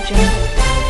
jungle.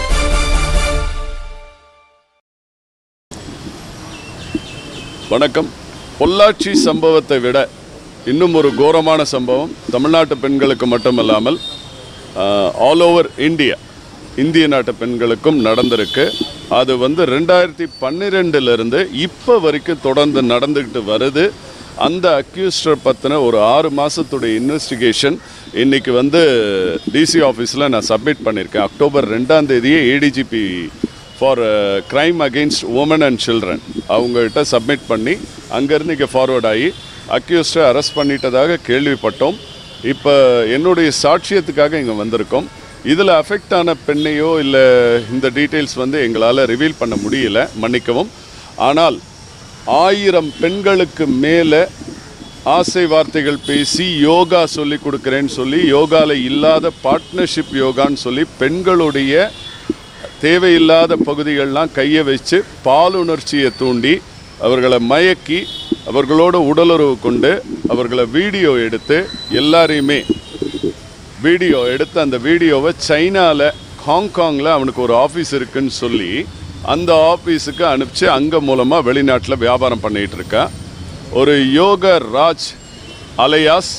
வணக்கம் பொள்ளாச்சி சம்பவத்தை விட இன்னும் ஒரு கோரமான சம்பவம் தமிழ்நாட்டு பெண்களுக்கு மட்டுமல்லாமல் ஆல் ஓவர் இந்தியா இந்திய நாட்டு பெண்களுக்கும் நடந்திருக்கு அது வந்து ரெண்டாயிரத்தி பன்னிரெண்டுலேருந்து இப்போ வரைக்கும் தொடர்ந்து நடந்துக்கிட்டு வருது அந்த அக்யூஸ்டர் பற்றின ஒரு ஆறு மாதத்துடைய இன்வெஸ்டிகேஷன் இன்னைக்கு வந்து டிசி ஆஃபீஸில் நான் சப்மிட் பண்ணியிருக்கேன் அக்டோபர் ரெண்டாம் தேதியே ADGP for crime against women and children அவங்ககிட்ட சப்மிட் பண்ணி அங்கேருந்து இங்கே ஃபார்வர்ட் ஆகி அக்யூஸ்டை அரெஸ்ட் பண்ணிட்டதாக கேள்விப்பட்டோம் இப்போ என்னுடைய சாட்சியத்துக்காக இங்கே வந்திருக்கோம் இதில் அஃபெக்ட் ஆன பெண்ணையோ இல்லை இந்த டீட்டெயில்ஸ் வந்து எங்களால் ரிவீல் பண்ண முடியல மன்னிக்கவும் ஆனால் ஆயிரம் பெண்களுக்கு மேலே ஆசை வார்த்தைகள் பேசி யோகா சொல்லி கொடுக்குறேன்னு சொல்லி யோகாவில் இல்லாத பார்ட்னர்ஷிப் யோகான்னு சொல்லி பெண்களுடைய தேவையில்லாத பகுதிகள்லாம் கையை வச்சு பாலுணர்ச்சியை தூண்டி அவர்களை மயக்கி அவர்களோட உடலுறவு கொண்டு அவர்களை வீடியோ எடுத்து எல்லாரையுமே வீடியோ எடுத்து அந்த வீடியோவை சைனாவில் ஹாங்காங்கில் அவனுக்கு ஒரு ஆஃபீஸ் இருக்குன்னு சொல்லி அந்த ஆஃபீஸுக்கு அனுப்பிச்சு அங்கே மூலமாக வெளிநாட்டில் வியாபாரம் பண்ணிகிட்டு இருக்கான் ஒரு யோக ராஜ் அலையாஸ்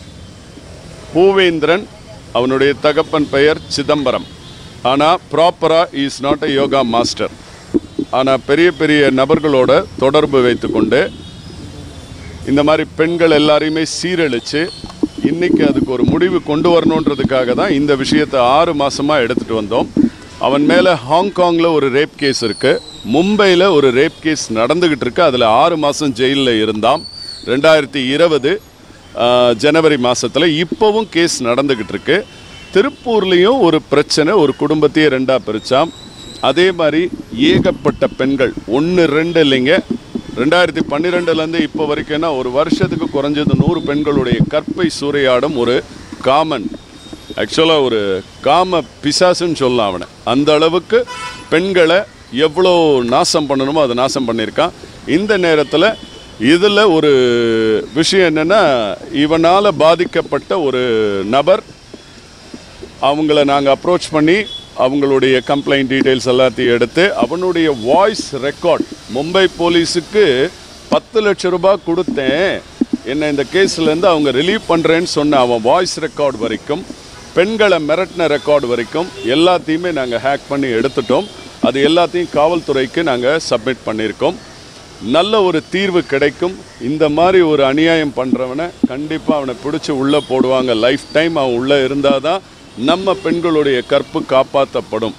பூவேந்திரன் அவனுடைய தகப்பன் பெயர் சிதம்பரம் ஆனால் ப்ராப்பராக is not a yoga master ஆனால் பெரிய பெரிய நபர்களோட தொடர்பு வைத்துக்கொண்டு இந்த மாதிரி பெண்கள் எல்லாரையுமே சீரழித்து இன்னைக்கு அதுக்கு ஒரு முடிவு கொண்டு வரணுன்றதுக்காக தான் இந்த விஷயத்தை ஆறு மாசமாக எடுத்துகிட்டு வந்தோம் அவன் மேலே ஹாங்காங்கில் ஒரு ரேப் கேஸ் இருக்குது மும்பையில் ஒரு ரேப் கேஸ் நடந்துக்கிட்டு இருக்கு அதில் ஆறு மாதம் ஜெயிலில் இருந்தான் ரெண்டாயிரத்தி இருபது ஜனவரி மாதத்தில் இப்போவும் கேஸ் நடந்துக்கிட்டு இருக்கு திருப்பூர்லேயும் ஒரு பிரச்சனை ஒரு குடும்பத்தையே ரெண்டாக பிரிச்சாம் அதே மாதிரி ஏகப்பட்ட பெண்கள் ஒன்று ரெண்டு இல்லைங்க ரெண்டாயிரத்தி பன்னிரெண்டுலேருந்து இப்போ வரைக்கும்னா ஒரு வருஷத்துக்கு குறைஞ்சது நூறு பெண்களுடைய கற்பை சூறையாடும் ஒரு காமன் ஆக்சுவலாக ஒரு காம பிசாசுன்னு சொல்லலாம் அவனை அந்த அளவுக்கு பெண்களை எவ்வளோ நாசம் பண்ணணுமோ அதை நாசம் பண்ணியிருக்கான் இந்த நேரத்தில் இதில் ஒரு விஷயம் என்னென்னா இவனால் பாதிக்கப்பட்ட ஒரு நபர் அவங்கள நாங்கள் அப்ரோச் பண்ணி அவங்களுடைய கம்ப்ளைண்ட் டீட்டெயில்ஸ் எல்லாத்தையும் எடுத்து அவனுடைய வாய்ஸ் ரெக்கார்ட் மும்பை போலீஸுக்கு பத்து லட்ச ரூபாய் கொடுத்தேன் என்னை இந்த கேஸ்லேருந்து அவங்க ரிலீவ் பண்ணுறேன்னு சொன்ன அவன் வாய்ஸ் ரெக்கார்ட் வரைக்கும் பெண்களை மிரட்டின ரெக்கார்ட் வரைக்கும் எல்லாத்தையுமே நாங்கள் ஹேக் பண்ணி எடுத்துட்டோம் அது எல்லாத்தையும் காவல்துறைக்கு நாங்கள் சப்மிட் பண்ணியிருக்கோம் நல்ல ஒரு தீர்வு கிடைக்கும் இந்த மாதிரி ஒரு அநியாயம் பண்ணுறவனை கண்டிப்பாக அவனை பிடிச்சி உள்ளே போடுவாங்க லைஃப் டைம் அவன் உள்ளே இருந்தால் தான் நம்ம பெண்களுடைய கற்பு காப்பாற்றப்படும்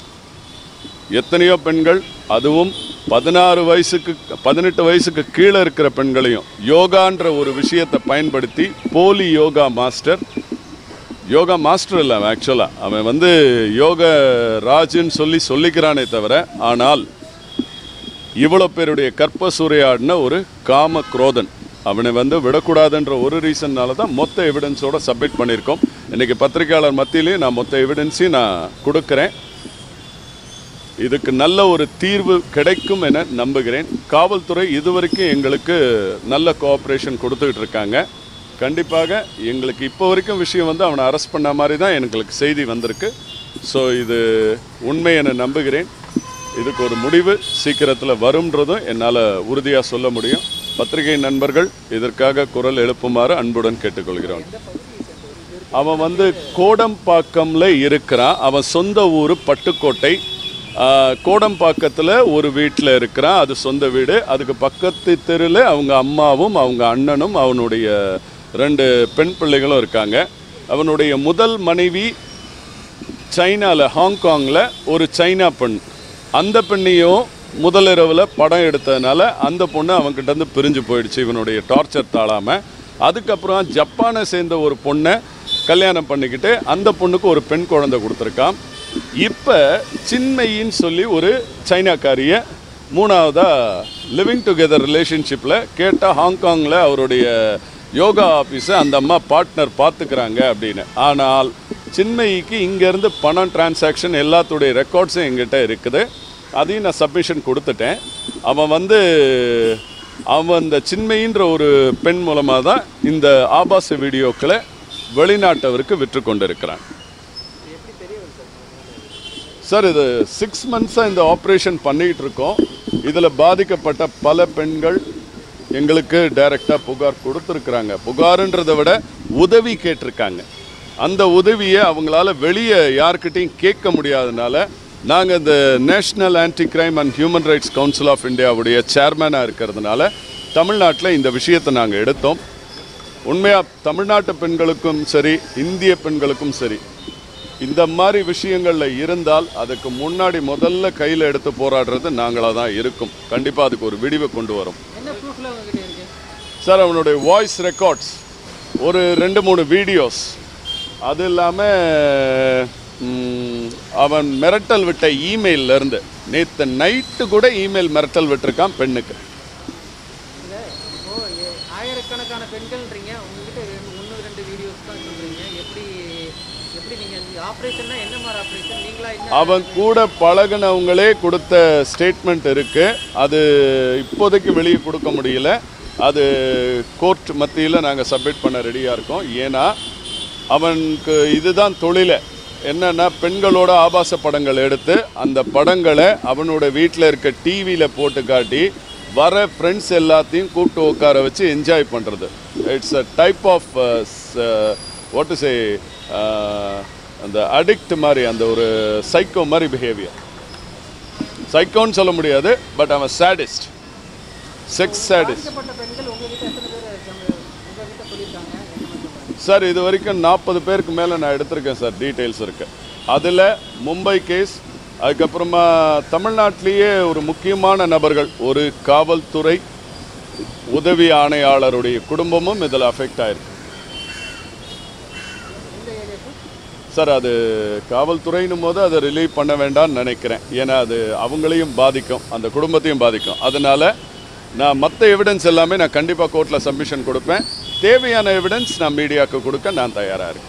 எத்தனையோ பெண்கள் அதுவும் பதினாறு வயசுக்கு பதினெட்டு வயசுக்கு கீழே இருக்கிற பெண்களையும் யோகான்ற ஒரு விஷயத்தை பயன்படுத்தி போலி யோகா மாஸ்டர் யோகா மாஸ்டர் இல்லை அவன் ஆக்சுவலாக அவன் வந்து யோக ராஜுன்னு சொல்லி சொல்லிக்கிறானே தவிர ஆனால் இவ்வளோ பேருடைய கற்ப சூறையாடின ஒரு காம குரோதன் அவனை வந்து விடக்கூடாதுன்ற ஒரு ரீசன்னால தான் மொத்த எவிடன்ஸோட சப்மிட் பண்ணியிருக்கோம் இன்றைக்கி பத்திரிகையாளர் மத்தியிலையும் நான் மொத்த எவிடன்ஸையும் நான் கொடுக்குறேன் இதுக்கு நல்ல ஒரு தீர்வு கிடைக்கும் என நம்புகிறேன் காவல்துறை இதுவரைக்கும் எங்களுக்கு நல்ல கோஆப்ரேஷன் கொடுத்துக்கிட்டு இருக்காங்க கண்டிப்பாக எங்களுக்கு இப்போ வரைக்கும் விஷயம் வந்து அவனை அரெஸ்ட் பண்ண மாதிரி தான் எங்களுக்கு செய்தி வந்திருக்கு ஸோ இது உண்மை என நம்புகிறேன் இதுக்கு ஒரு முடிவு சீக்கிரத்தில் வரும்ன்றதும் என்னால் உறுதியாக சொல்ல முடியும் பத்திரிகை நண்பர்கள் இதற்காக குரல் எழுப்புமாறு அன்புடன் கேட்டுக்கொள்கிறோம் அவன் வந்து கோடம்பாக்கம்ல இருக்கிறான் அவன் சொந்த ஊர் பட்டுக்கோட்டை ஆஹ், கோடம்பாக்கத்தில் ஒரு வீட்டில் இருக்கிறான் அது சொந்த வீடு அதுக்கு பக்கத்து தெருவில் அவங்க அம்மாவும் அவங்க அண்ணனும் அவனுடைய ரெண்டு பெண் பிள்ளைகளும் இருக்காங்க அவனுடைய முதல் மனைவி சைனாவில் ஹாங்காங்கில் ஒரு சைனா பெண் அந்த பெண்ணையும் முதலிரவில் படம் எடுத்ததுனால அந்த பொண்ணு அவன்கிட்ட இருந்து பிரிஞ்சு போயிடுச்சு இவனுடைய டார்ச்சர் தாழாமல் அதுக்கப்புறம் ஜப்பானை சேர்ந்த ஒரு பொண்ணை கல்யாணம் பண்ணிக்கிட்டு அந்த பொண்ணுக்கு ஒரு பெண் குழந்தை கொடுத்துருக்கான் இப்போ சின்மையின்னு சொல்லி ஒரு சைனாக்காரிய மூணாவதாக லிவிங் டுகெதர் ரிலேஷன்ஷிப்பில் கேட்டால் ஹாங்காங்கில் அவருடைய யோகா ஆஃபீஸை அந்த அம்மா பார்ட்னர் பார்த்துக்கிறாங்க அப்படின்னு ஆனால் சின்மயிக்கு இங்கேருந்து பணம் டிரான்சாக்ஷன் எல்லாத்துடைய ரெக்கார்ட்ஸும் எங்கிட்ட இருக்குது அதையும் நான் சப்மிஷன் கொடுத்துட்டேன் அவன் வந்து அவன் இந்த சின்மையின்ற ஒரு பெண் மூலமாக தான் இந்த ஆபாச வீடியோக்களை வெளிநாட்டவருக்கு விற்று கொண்டிருக்கிறான் சார் இது சிக்ஸ் மந்த்ஸாக இந்த ஆப்ரேஷன் பண்ணிகிட்டு இருக்கோம் இதில் பாதிக்கப்பட்ட பல பெண்கள் எங்களுக்கு டைரெக்டாக புகார் கொடுத்துருக்குறாங்க புகாருன்றதை விட உதவி கேட்டிருக்காங்க அந்த உதவியை அவங்களால வெளியே யார்கிட்டையும் கேட்க முடியாதனால நாங்கள் இந்த national anti crime and human rights council of இந்தியாவுடைய சேர்மனாக இருக்கிறதுனால தமிழ்நாட்டில் இந்த விஷயத்தை நாங்கள் எடுத்தோம் உண்மையாக தமிழ்நாட்டு பெண்களுக்கும் சரி இந்திய பெண்களுக்கும் சரி இந்த மாதிரி விஷயங்களில் இருந்தால் அதுக்கு முன்னாடி முதல்ல கையில் எடுத்து போராடுறது நாங்களாக தான் இருக்கும் கண்டிப்பாக அதுக்கு ஒரு விடிவை கொண்டு வரும் என்ன ப்ரூஃப்ல உங்ககிட்ட இருக்கு சார் அவனுடைய வாய்ஸ் ரெக்கார்ட்ஸ் ஒரு ரெண்டு மூணு வீடியோஸ் அது இல்லாமல் அவன் மிரட்டல் விட்ட இமெயில்ல இருந்து நேற்று நைட்டு கூட இமெயில் மிரட்டல் விட்டிருக்கான் பெண்ணுக்கு இல்ல இப்போ எ- ஆயிரக்கணக்கான பெண்கள்ன்றீங்க உங்ககிட்ட ரெண்டு ஒன்று ரெண்டு வீடியோஸ் தான் சொல்றீங்க எப்படி எப்படி நீங்க ஆப்ரேஷன்னா என்ன மாதிரி ஆப்ரேஷன் நீங்களா என்ன அவன் கூட பழகுனவங்களே கொடுத்த ஸ்டேட்மெண்ட் இருக்கு அது இப்போதைக்கு வெளியே கொடுக்க முடியல அது கோர்ட் மத்தியில் நாங்கள் சப்மிட் பண்ண ரெடியாக இருக்கோம் ஏன்னா அவனுக்கு இதுதான் தொழிலை என்னன்னா பெண்களோட ஆபாச படங்கள் எடுத்து அந்த படங்களை அவனோட வீட்டில் இருக்க டிவியில் போட்டு காட்டி வர ஃப்ரெண்ட்ஸ் எல்லாத்தையும் கூப்பிட்டு உட்கார வச்சு என்ஜாய் பண்ணுறது it's a type of what to say அந்த அடிக்ட் மாதிரி அந்த ஒரு சைக்கோ மாதிரி பிஹேவியர் சைக்கோன்னு சொல்ல முடியாது பட் அவன் சாடிஸ்ட் செக்ஸ் சாடிஸ்ட் பாதிக்கப்பட்ட பெண்கள் உங்ககிட்ட எத்தனை பேர் நம்ம- உங்ககிட்ட சொல்லியிருக்காங்க என்ன மாதிரி சொல்றாங்க சார் இது வரைக்கும் நாற்பது பேருக்கு மேலே நான் எடுத்திருக்கேன் சார் டீட்டெயில்ஸ் இருக்கு அதில் மும்பை கேஸ் அதுக்கப்புறமா தமிழ்நாட்டிலேயே ஒரு முக்கியமான நபர்கள் ஒரு காவல்துறை உதவி ஆணையாளருடைய குடும்பமும் இதில் அஃபெக்ட் ஆயிருக்கு எந்த ஏரியாக்கு சார் அது காவல்துறையினும் போது அதை ரிலீவ் பண்ண வேண்டாம்னு நினைக்கிறேன் ஏன்னா அது அவங்களையும் பாதிக்கும் அந்த குடும்பத்தையும் பாதிக்கும் அதனால நான் மற்ற எவிடன்ஸ் எல்லாமே நான் கண்டிப்பாக கோர்ட்டில் சப்மிஷன் கொடுப்பேன் தேவையான எவிடன்ஸ் நான் மீடியாவுக்கு கொடுக்க நான் தயாராக இருக்கேன்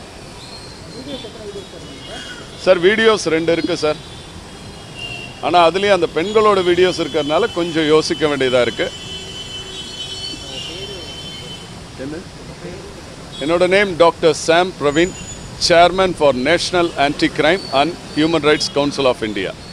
சார் வீடியோஸ் ரெண்டு இருக்குது சார் ஆனால் அதுலேயும் அந்த பெண்களோட வீடியோஸ் இருக்கிறதுனால கொஞ்சம் யோசிக்க வேண்டியதாக இருக்குது என்ன என்னோட name doctor Sam Praveen chairman for national anti crime and human rights council of India